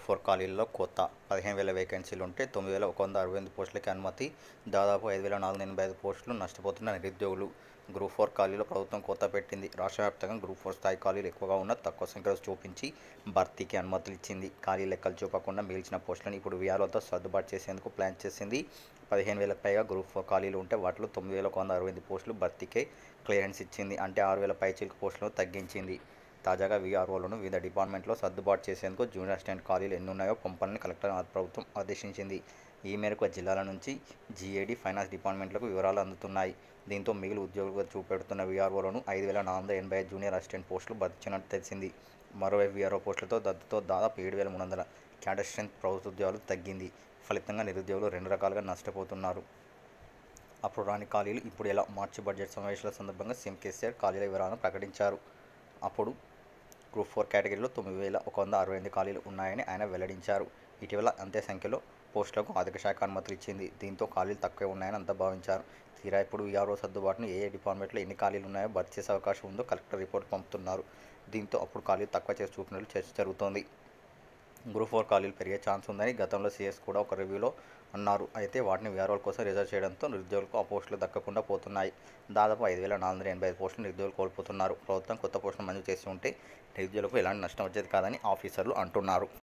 four ఖాళీల్లో కొత్త పదిహేను వేల వేకెన్సీలు ఉంటే తొమ్మిది వేల ఒక వంద అరవై ఎనిమిది పోస్టులకి అనుమతి దాదాపు ఐదు వేల నాలుగు వందల ఎనభై ఐదు పోస్టులు నష్టపోతున్న నిరుద్యోగులు గ్రూప్ ఫోర్ ఖాళీలో ప్రభుత్వం కొత్త పెట్టింది రాష్ట్ర వ్యాప్తంగా గ్రూప్ ఫోర్ స్థాయి ఖాళీలు ఎక్కువగా ఉన్న తక్కువ సంఖ్యలో చూపించి భర్తీకి అనుమతులు ఇచ్చింది ఖాళీ లెక్కలు చూపకుండా మిగిల్చిన పోస్టులను ఇప్పుడు విఆర్ఓతో సర్దుబాటు చేసేందుకు ప్లాన్ చేసింది పదిహేను వేలకు పైగా గ్రూప్ ఫోర్ ఖాళీలు ఉంటే వాటిలో తొమ్మిది వేల ఒక వంద అరవై ఎనిమిది పోస్టులు భర్తీకే క్లియరెన్స్ ఇచ్చింది అంటే ఆరు వేల పైచిలకు పోస్టులను తగ్గించింది తాజాగా వీఆర్ఓలను వివిధ డిపార్ట్మెంట్లో సర్దుబాటు చేసేందుకు జూనియర్ అసిస్టెంట్ ఖాళీలు ఎన్ని ఉన్నాయో పంపాలని కలెక్టర్ ప్రభుత్వం ఆదేశించింది ఈ మేరకు ఆ జిల్లాల నుంచి జీఏడీ ఫైనాన్స్ డిపార్ట్మెంట్లకు వివరాలు అందుతున్నాయి దీంతో మిగిలి ఉద్యోగులుగా చూపెడుతున్న వీఆర్ఓలను ఐదు వేల నాలుగు వందల ఎనభై ఐదు జూనియర్ అసిస్టెంట్ పోస్టులు భర్తించినట్టు తెలిసింది మరోవైపు వీఆర్ఓ పోస్టులతో దద్దుతో దాదాపు ఏడు వేల మూడు వందల క్యాడర్ స్ట్రెంత్ ప్రభుత్వ ఉద్యోగాలు తగ్గింది ఫలితంగా నిరుద్యోగులు రెండు రకాలుగా నష్టపోతున్నారు అప్పుడు రాని ఖాళీలు ఇప్పుడు ఎలా మార్చి బడ్జెట్ సమావేశాల సందర్భంగా సీఎం కేసీఆర్ ఖాళీల వివరాలను ప్రకటించారు అప్పుడు గ్రూప్ ఫోర్ కేటగిరీలో తొమ్మిది వేల ఒక వంద అరవై ఎనిమిది ఖాళీలు ఉన్నాయని ఆయన వెల్లడించారు ఇటీవల అంతే సంఖ్యలో పోస్టులకు ఆర్థిక శాఖ అనుమతులు ఇచ్చింది దీంతో ఖాళీలు తక్కువే ఉన్నాయని అంతా భావించారు తీరా ఇప్పుడు ఈఆర్ఓ సర్దుబాటును ఏ ఏ డిపార్ట్మెంట్లో ఎన్ని ఖాళీలు ఉన్నాయో భర్తీ చేసే అవకాశం ఉందో కలెక్టర్ రిపోర్ట్ పంపుతున్నారు దీంతో అప్పుడు ఖాళీలు తక్కువ చేసి చూపినట్లు చర్చ జరుగుతోంది గ్రూప్ ఫోర్ ఖాళీలు పెరిగే ఛాన్స్ ఉందని గతంలో సీఎస్ కూడా ఒక రివ్యూలో అన్నారు అయితే వాటిని వీఆర్ఓల కోసం రిజర్వ్ చేయడంతో నిరుద్యోగులకు ఆ పోస్టులు దక్కకుండా పోతున్నాయి దాదాపు ఐదు వేల నాలుగు వందల ఎనభై ఐదు పోస్టులు నిరుద్యోగులు కోల్పోతున్నారు ప్రభుత్వం కొత్త పోస్టులు మంజూరు చేసి ఉంటే నిరుద్యోగులకు ఎలాంటి నష్టం వచ్చేది కాదని ఆఫీసర్లు అంటున్నారు